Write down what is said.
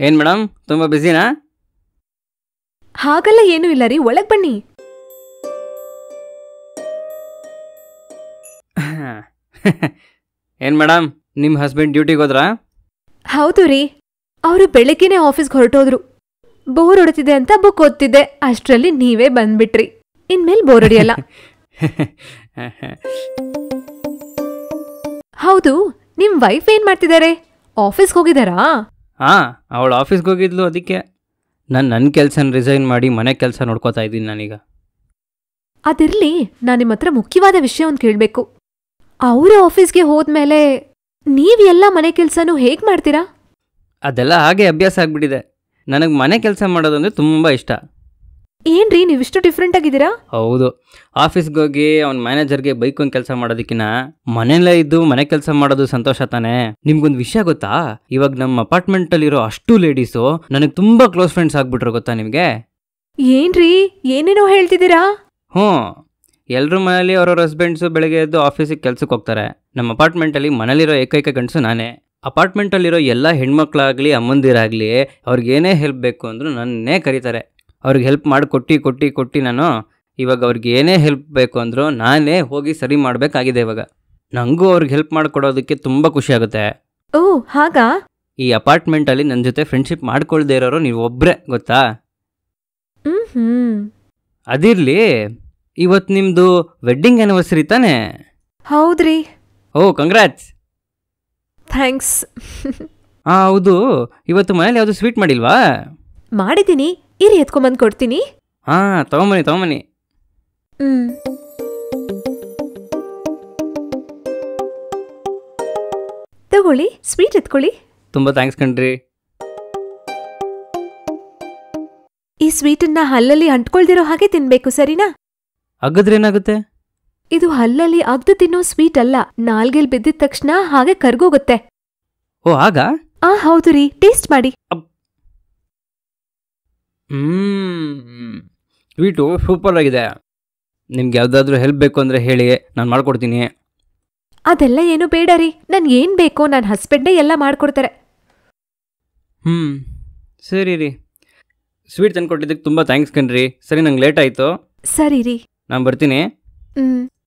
ಏನು ಮೇಡಮ್ ತುಂಬ ಬ್ಯುಸಿನಾ ಹಾಗಲ್ಲ ಏನೂ ಇಲ್ಲ ರೀ ಒಳಗ್ ಬನ್ನಿ ಏನು ಮೇಡಮ್ ನಿಮ್ಮ ಹಸ್ಬೆಂಡ್ ಡ್ಯೂಟಿಗೆ ಹೋದ್ರಾ ಹೌದು ರೀ ಅವರು ಬೆಳಗ್ಗೆನೆ ಆಫೀಸ್ಗೆ ಹೊರಟೋದ್ರು ಬೋರ್ ಹೊಡ್ತಿದೆ ಅಂತ ಬುಕ್ ಓದ್ತಿದ್ದೆ ಅಷ್ಟರಲ್ಲಿ ನೀವೇ ಬಂದ್ಬಿಟ್ರಿ ಇನ್ಮೇಲೆ ಬೋರ್ ಹೊಡಿಯಲ್ಲ ಹೌದು ನಿಮ್ ವೈಫ್ ಏನ್ ಮಾಡ್ತಿದ್ದಾರೆ ಆಫೀಸ್ಗೆ ಹೋಗಿದಾರಾ ಹಾಂ ಅವಳು ಆಫೀಸ್ಗೆ ಹೋಗಿದ್ಲು ಅದಕ್ಕೆ ನಾನು ನನ್ನ ಕೆಲಸನ ರಿಸೈನ್ ಮಾಡಿ ಮನೆ ಕೆಲಸ ನೋಡ್ಕೋತಾ ಇದ್ದೀನಿ ನಾನೀಗ ಅದಿರ್ಲಿ ನಾನು ನಿಮ್ಮ ಹತ್ರ ಮುಖ್ಯವಾದ ವಿಷಯ ಒಂದು ಕೇಳಬೇಕು ಅವರು ಆಫೀಸ್ಗೆ ಹೋದ್ಮೇಲೆ ನೀವ್ ಎಲ್ಲ ಮನೆ ಕೆಲ್ಸನೂ ಹೇಗ್ ಮಾಡ್ತೀರಾ ಅದೆಲ್ಲ ಹಾಗೆ ಅಭ್ಯಾಸ ಆಗಿಬಿಟ್ಟಿದೆ ನನಗೆ ಮನೆ ಕೆಲಸ ಮಾಡೋದಂದ್ರೆ ತುಂಬ ಇಷ್ಟ ಏನ್ರಿ ನೀವಿಷ್ಟು ಡಿಫ್ರೆಂಟ್ ಆಗಿದ್ದೀರಾ ಹೌದು ಆಫೀಸ್ಗೆ ಹೋಗಿ ಅವ್ನ ಮ್ಯಾನೇಜರ್ಗೆ ಬೈಕೊಂದು ಕೆಲಸ ಮಾಡೋದಕ್ಕಿಂತ ಮನೆಯಲ್ಲೇ ಇದ್ದು ಮನೆ ಕೆಲಸ ಮಾಡೋದು ಸಂತೋಷ ತಾನೇ ನಿಮ್ಗೊಂದು ವಿಷಯ ಗೊತ್ತಾ ಇವಾಗ ನಮ್ಮ ಅಪಾರ್ಟ್ಮೆಂಟಲ್ಲಿರೋ ಅಷ್ಟು ಲೇಡೀಸು ನನಗೆ ತುಂಬ ಕ್ಲೋಸ್ ಫ್ರೆಂಡ್ಸ್ ಆಗ್ಬಿಟ್ರು ಗೊತ್ತಾ ನಿಮಗೆ ಏನ್ರಿ ಏನೇನೋ ಹೇಳ್ತಿದ್ದೀರಾ ಹ್ಞೂ ಎಲ್ಲರ ಮನೇಲಿ ಅವ್ರವ್ರ ಹಸ್ಬೆಂಡ್ಸು ಬೆಳಗ್ಗೆ ಎದ್ದು ಆಫೀಸಿಗೆ ಕೆಲ್ಸಕ್ಕೆ ಹೋಗ್ತಾರೆ ನಮ್ಮ ಅಪಾರ್ಟ್ಮೆಂಟಲ್ಲಿ ಮನೇಲಿರೋ ಏಕೈಕ ಗಂಡಸು ನಾನೇ ಅಪಾರ್ಟ್ಮೆಂಟಲ್ಲಿರೋ ಎಲ್ಲ ಹೆಣ್ಮಕ್ಳಾಗಲಿ ಅಮ್ಮಂದಿರಾಗಲಿ ಅವ್ರಿಗೆ ಏನೇ ಹೆಲ್ಪ್ ಬೇಕು ಅಂದರೂ ನನ್ನೇ ಕರೀತಾರೆ ಅವ್ರಿಗೆ ಹೆಲ್ಪ್ ಮಾಡಿ ಕೊಟ್ಟು ಕೊಟ್ಟು ಕೊಟ್ಟು ನಾನು ಇವಾಗ ಅವ್ರಿಗೆ ಏನೇ ಹೆಲ್ಪ್ ಬೇಕು ಅಂದರೂ ನಾನೇ ಹೋಗಿ ಸರಿ ಮಾಡಬೇಕಾಗಿದೆ ಇವಾಗ ನನಗೂ ಅವ್ರಿಗೆ ಹೆಲ್ಪ್ ಮಾಡಿಕೊಡೋದಕ್ಕೆ ತುಂಬ ಖುಷಿ ಆಗುತ್ತೆ ಓ ಹಾಗಾ ಈ ಅಪಾರ್ಟ್ಮೆಂಟಲ್ಲಿ ನನ್ನ ಜೊತೆ ಫ್ರೆಂಡ್ಶಿಪ್ ಮಾಡ್ಕೊಳ್ದೇ ಇರೋರು ನೀವು ಒಬ್ಬರೇ ಗೊತ್ತಾ ಹ್ಮ್ ಹ್ಮ್ ಅದಿರಲಿ ಇವತ್ತು ನಿಮ್ಮದು ವೆಡ್ಡಿಂಗ್ ಆ್ಯನಿವರ್ಸರಿ ತಾನೇ ಹೌದ್ರಿ ಓ ಕಂಗ್ರ್ಯಾಟ್ಸ್ ಥ್ಯಾಂಕ್ಸ್ ಹಾಂ ಹೌದು ಇವತ್ತು ಮನೇಲಿ ಯಾವುದು ಸ್ವೀಟ್ ಮಾಡಿಲ್ವಾ ಮಾಡಿದ್ದೀನಿ ಇರಿ ಎತ್ಕೊಂಬಂದು ಕೊಡ್ತೀನಿ ಹಾಂ ತೊಗೊಂಬನ್ನಿ ತೊಗೊಂಬನ್ನಿ ಹ್ಮ್ ತಗೊಳ್ಳಿ ಸ್ವೀಟ್ ಎತ್ಕೊಳ್ಳಿ ತುಂಬ ಥ್ಯಾಂಕ್ಸ್ ಕಣ್ರಿ ಈ ಸ್ವೀಟನ್ನ ಹಲ್ಲಲ್ಲಿ ಅಂಟ್ಕೊಳ್ದಿರೋ ಹಾಗೆ ತಿನ್ಬೇಕು ಸರಿನಾ ಅಗದ್ರೆ ಏನಾಗುತ್ತೆ ಇದು ಹಲ್ಲಲ್ಲಿ ಅಗ್ದು ತಿನ್ನೋ ಸ್ವೀಟ್ ಅಲ್ಲ ನಾಲ್ಗೆಲ್ ಬಿದ್ದಿದ ತಕ್ಷಣ ಹಾಗೆ ಕರ್ಗೋಗುತ್ತೆ ಓ ಆಗ ಆ ಹೌದು ರೀ ಟೇಸ್ಟ್ ಮಾಡಿ ಹ್ಞೂ ಸ್ವೀಟು ಸೂಪರ್ ಆಗಿದೆ ನಿಮ್ಗೆ ಯಾವುದಾದ್ರೂ ಹೆಲ್ಪ್ ಬೇಕು ಅಂದರೆ ಹೇಳಿ ನಾನು ಮಾಡ್ಕೊಡ್ತೀನಿ ಅದೆಲ್ಲ ಏನು ಬೇಡ ರೀ ನನ್ ಏನ್ ಬೇಕೋ ನನ್ನ ಹಸ್ಬೆಂಡೇ ಎಲ್ಲ ಮಾಡ್ಕೊಡ್ತಾರೆ ಹ್ಞೂ ಸರಿ ರೀ ಸ್ವೀಟ್ ತಂದು ಕೊಟ್ಟಿದ್ದಕ್ಕೆ ತುಂಬ ಥ್ಯಾಂಕ್ಸ್ ಕಣ್ರಿ ಸರಿ ನಂಗೆ ಲೇಟ್ ಆಯಿತು ಸರಿ ರೀ ನಾನು ಬರ್ತೀನಿ ಹ್ಮ್